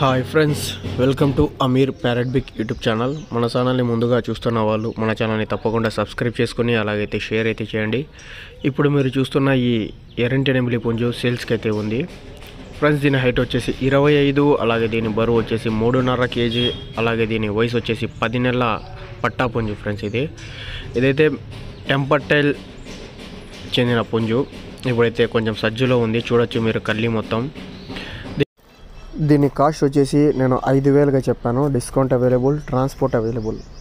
hi friends welcome to Ameer parrot big YouTube channel మన ఛానల్ని ముందుగా చూస్తున్న వాళ్ళు మన ఛానల్ని తప్పకుండా సబ్స్క్రైబ్ చేసుకుని అలాగైతే షేర్ అయితే చేయండి ఇప్పుడు మీరు చూస్తున్న ఈ ఎర్రంటి నెమిలి పుంజు సేల్స్కి అయితే ఉంది ఫ్రెండ్స్ దీని హైట్ వచ్చేసి ఇరవై ఐదు అలాగే దీని బరువు వచ్చేసి మూడున్నర కేజీ అలాగే దీని వయసు వచ్చేసి పది నెలల పట్టా పుంజు ఫ్రెండ్స్ ఇది ఇదైతే టెంపర్టైల్ చెందిన పుంజు ఇప్పుడైతే కొంచెం సజ్జులో ఉంది చూడొచ్చు మీరు కల్లి మొత్తం దీని కాస్ట్ వచ్చేసి నేను ఐదు వేలుగా చెప్పాను డిస్కౌంట్ అవైలబుల్ ట్రాన్స్పోర్ట్ అవైలబుల్